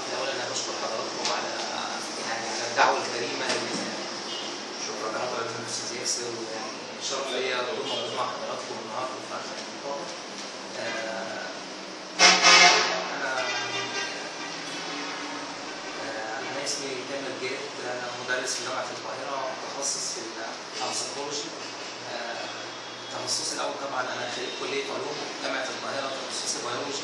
الاول انا بشكر حضراتكم على يعني على الدعوه الكريمه شكرا لحضرتك يا استاذ ياسر ويعني شرف ليا اكون موجود مع حضراتكم النهارده في هذا المحاضره آه، انا آه، انا اسمي تامر جاد انا مدرس في جامعه القاهره متخصص في الانثروبولوجي تخصصي الاول طبعا انا خريج كليه علوم جامعه القاهره تخصصي بيولوجي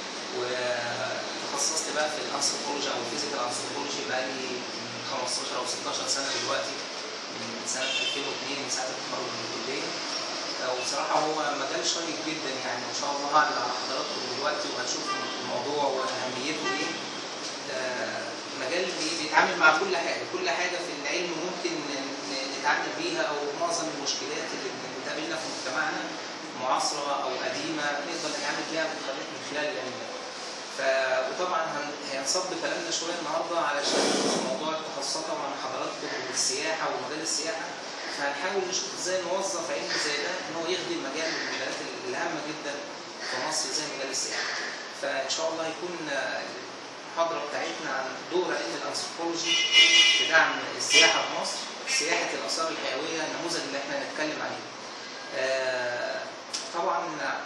وتخصصت بقى في الانثروبولوجي او الفيزيكال انثروبولوجي بقى لي 15 او 16 سنه دلوقتي من سنه 2002 من ساعه التخرج من الكليه وبصراحه هو مجال شيق جدا يعني ان شاء الله هعرض على حضراتكم دلوقتي وهتشوفوا الموضوع واهميته ايه آه، مجال بي- بيتعامل مع كل حاجه كل حاجه في العلم ممكن ن- نتعامل بيها او معظم المشكلات اللي بتقابلنا في مجتمعنا معاصره او قديمه نقدر نتعامل بيها من خلال من خلال العلم ده. ف وطبعا هن- هينصب كلامنا شويه النهارده علشان موضوع التخصصات طبعا حضراتكم والسياحه ومجال السياحه فهنحاول نشوف ازاي نوظف علم زي ده ان هو يخدم مجال من المجالات الهامه جدا في مصر زي مجال السياحه. فان شاء الله هيكون آه، المحاضره بتاعتنا عن دور علم الانثروبولوجي في دعم السياحه في مصر سياحه الاثار الحيويه النموذج اللي احنا هنتكلم عليه. آه، طبعا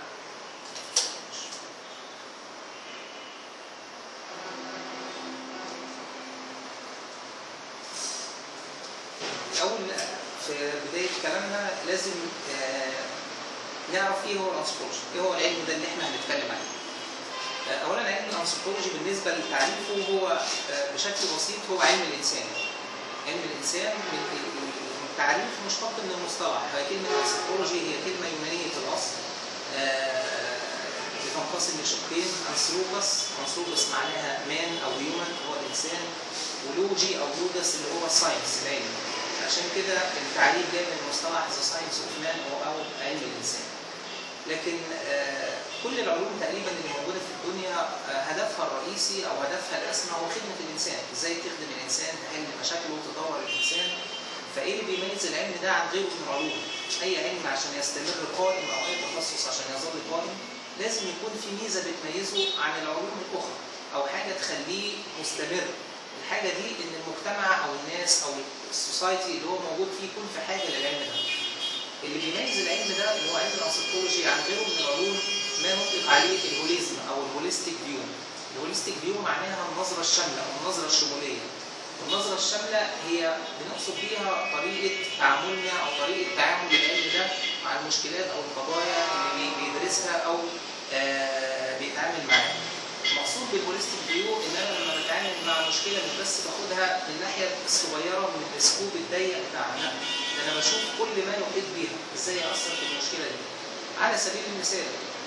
الاول في بدايه كلامنا لازم آه، نعرف ايه هو الانثروبولوجي، ايه هو العلم ده اللي احنا هنتكلم عليه. آه، اولا علم الانثروبولوجي بالنسبه لتعريفه هو آه، بشكل بسيط هو علم الانسان. علم الانسان من من- من التعريف مشتق من المصطلح، فكلمه انثروبولوجي هي كلمه يونانيه الاصل. آه، بتنقسم لشقين انثروبس، انثروبس معناها مان او هيومن هو الانسان ولوجي او لوجس اللي هو الساينس العلم. عشان كده التعريف جاي من مصطلح ذا ساينس اوف مان او او علم الانسان. لكن آه، كل العلوم تقريبا اللي موجوده في الدنيا آه، هدفها الرئيسي او هدفها الاسمى هو خدمه الانسان، ازاي تخدم الانسان، تحل مشاكله وتدور الانسان. فايه اللي بيميز العلم ده عن غيره من العلوم؟ اي علم عشان يستمر قائم او اي تخصص عشان يظل قائم لازم يكون في ميزه بتميزه عن العلوم الاخرى او حاجه تخليه مستمر. الحاجه دي ان المجتمع او الناس او السوسايتي اللي هو موجود فيه يكون في حاجه للعلم ده. اللي بيميز العلم ده اللي هو علم الانثروبولوجي عن غيره من العلوم ما نطلق عليه الهوليزم او الهوليستيك فيو. الهوليستيك فيو معناها النظره الشامله او النظره الشموليه. والنظره الشامله هي بنقصد بيها طريقه تعاملنا او طريقه تعامل العلم ده مع المشكلات او القضايا اللي بي- بيدرسها او آه، بيتعامل معاها. المقصود بالهوليستيك فيو ان انا لما بتعامل مع مشكله مش بس باخدها من الناحيه الصغيره من السكوب الضيق بتاعها لا ده انا بشوف كل ما يحيط بيها ازاي اثر في المشكله دي على سبيل المثال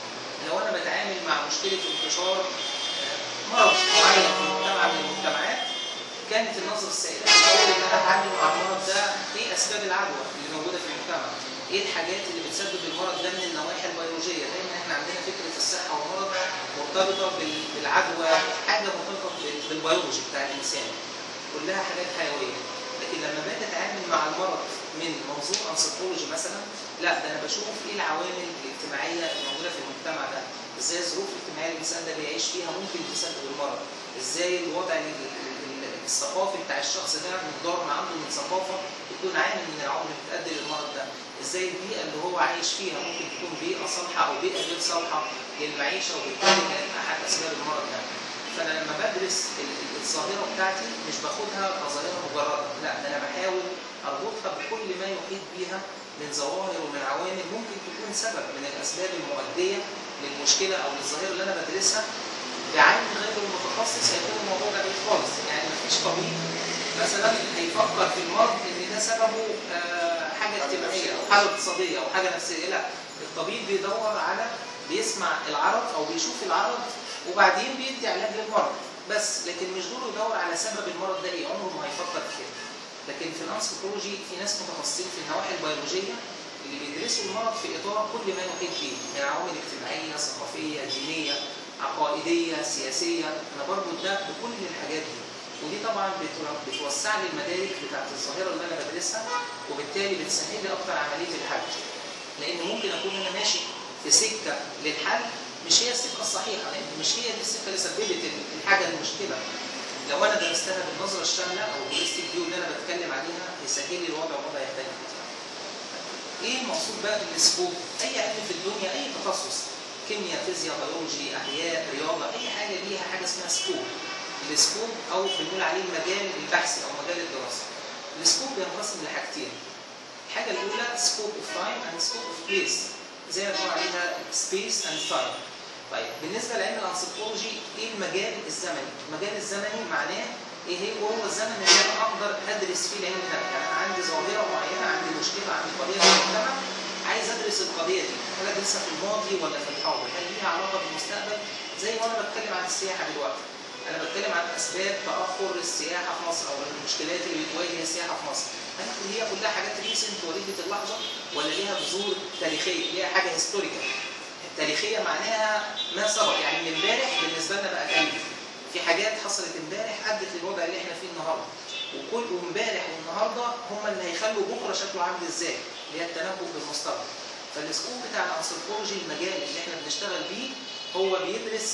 لو انا بتعامل مع مشكله انتشار آه، مرض معين في مجتمع من المجتمعات كانت النظره السائده في الاول ان انا اتعامل مع المرض ده ايه اسباب العدوى اللي موجوده في المجتمع ايه الحاجات اللي بتسبب المرض ده من النواحي البيولوجيه دايما احنا عندنا فكره الصحه والمرض مرتبطه بال- بالعدوى حاجه مرتبطه بال- بالبيولوجي بتاع الانسان كلها حاجات حيويه لكن لما باجي اتعامل مع المرض من منظور انثروبولوجي مثلا لا ده انا بشوف ايه العوامل الاجتماعيه اللي موجوده في المجتمع ده ازاي الظروف الاجتماعيه اللي الانسان ده بيعيش فيها ممكن تسبب المرض ازاي الوضع ال- ال- ال- الثقافي بتاع الشخص ده مقدار ما عنده من ثقافه يكون عامل من العوامل اللي بتؤدي للمرض ده ازاي البيئه اللي هو عايش فيها ممكن تكون بيئه صالحه او بيئه غير صالحه للمعيشه وبالتالي كانت احد اسباب المرض ده فانا لما بدرس ال- ال- الظاهره بتاعتي مش باخدها كظاهره مجرده لا ده انا بحاول اربطها بكل ما يحيط بيها من ظواهر ومن عوامل ممكن تكون سبب من الاسباب المؤديه للمشكله او للظاهره اللي انا بدرسها بعين غير المتخصص هيكون الموضوع ده بعيد خالص يعني مفيش طبيب مثلا هيفكر في المرض ان ده سببه آه، حاجه اجتماعيه او حاجه اقتصاديه او حاجه نفسيه لا الطبيب بيدور على بيسمع العرض او بيشوف العرض وبعدين بيدي علاج للمرض بس لكن مش دوره يدور على سبب المرض ده ايه عمره ما هيفكر في كده لكن في الانثروبولوجي في ناس متخصصين في النواحي البيولوجيه اللي بيدرسوا المرض في اطار كل ما يحيط به من عوامل اجتماعيه ثقافيه دينيه عقائديه سياسيه انا بربط ده بكل الحاجات دي ودي طبعا بتو- بتوسع لي المدارك بتاعت الظاهره اللي انا بدرسها وبالتالي بتسهل لي اكتر عمليه الحل لان ممكن اكون انا ماشي في سكه للحل مش هي السكه الصحيحه لان مش هي دي السكه اللي سببت الحاجه المشكله لو انا درستها بالنظره الشامله او الهوليستيك فيو اللي انا بتكلم عليها هيسهل لي الوضع والوضع يختلف كتير. ايه المقصود بقى بالسكوب؟ اي علم في الدنيا اي تخصص كيمياء فيزياء بيولوجي احياء رياضه اي حاجه ليها حاجه اسمها سكوب السكوب او بنقول عليه المجال البحثي او مجال الدراسه السكوب بينقسم لحاجتين الحاجه الاولى سكوب اوف تايم اند سكوب اوف بليس زي ما بنقول عليها سبيس اند تايم طيب بالنسبه لعلم الانثروبولوجي ايه المجال الزمني؟ المجال الزمني معناه ايه هو هو الزمن اللي انا اقدر ادرس فيه العلم ده يعني انا عندي ظاهره معينه عندي مشكله عندي قضيه في المجتمع عايز ادرس القضيه دي هل ادرسها في الماضي ولا في الحاضر هل ليها علاقه بالمستقبل زي ما انا بتكلم عن السياحه دلوقتي انا بتكلم عن اسباب تاخر السياحه في مصر او المشكلات اللي بتواجه السياحه في مصر هل هي كلها حاجات ريسنت وليده اللحظه ولا ليها جذور تاريخيه ليها حاجه هيستوريكال التاريخيه معناها ما سبق يعني من امبارح بالنسبه لنا بقى تاريخ في حاجات حصلت امبارح ادت للوضع اللي احنا فيه النهارده وكل وامبارح والنهارده هم اللي هيخلوا بكره شكله عامل ازاي اللي هي التنبؤ بالمستقبل فالسكوب بتاع الانثروبولوجي المجال اللي احنا بنشتغل بيه هو بيدرس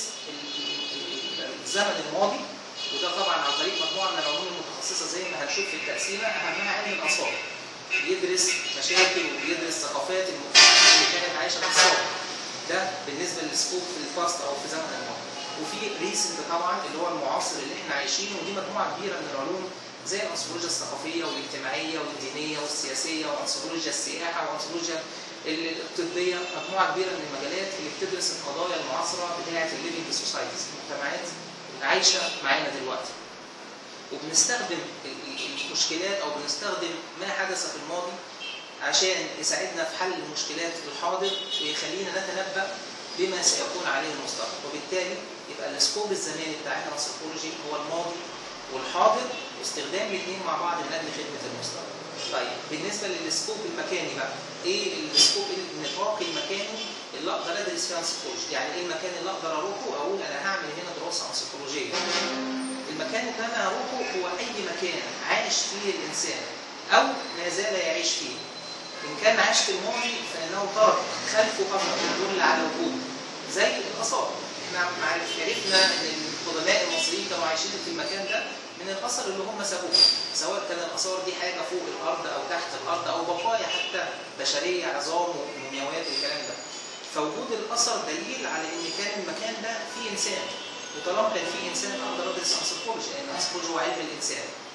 الزمن الماضي وده طبعا عن طريق مجموعه من العلوم المتخصصه زي ما هنشوف في التقسيمه اهمها علم الاثار بيدرس مشاكل وبيدرس ثقافات المجتمعات اللي كانت عايشه في السابق ده بالنسبه للسكوب في الباست او في زمن الماضي وفي ريسنت طبعا اللي هو المعاصر اللي احنا عايشينه ودي مجموعه كبيره من العلوم زي الانثروبولوجيا الثقافيه والاجتماعيه والدينيه والسياسيه وانثروبولوجيا السياحه وانثروبولوجيا الطبيه مجموعه كبيره من المجالات اللي بتدرس القضايا المعاصره بتاعه الليفنج سوسايتيز المجتمعات اللي عايشه معانا دلوقتي وبنستخدم المشكلات او بنستخدم ما حدث في الماضي عشان يساعدنا في حل المشكلات في الحاضر ويخلينا نتنبأ بما سيكون عليه المستقبل وبالتالي يبقى السكوب الزماني بتاع الانثروبولوجي هو الماضي والحاضر واستخدام الاثنين مع بعض لاجل خدمه المستقبل. طيب بالنسبه للسكوب المكاني بقى ايه السكوب النطاق المكاني اللي اقدر ادرس فيه انثروبولوجي يعني ايه المكان اللي اقدر اروحه واقول انا هعمل هنا دراسه انثروبولوجيه المكان اللي انا اروحه هو اي مكان عايش فيه الانسان او ما زال يعيش فيه ان كان عاش في الماضي فانه ترك خلفه اثر يدل على وجوده زي الاثار احنا عرفنا ان القدماء المصريين كانوا عايشين في المكان ده من الاثر اللي هم سابوه سواء كان الاثار دي حاجه فوق الارض او تحت الارض او بقايا حتى بشريه عظام ومومياوات والكلام ده فوجود الاثر دليل على ان كان المكان ده فيه انسان وطالما كان فيه انسان اقدر ادرس انثروبولوجي لان الانثروبولوجي هو علم الانسان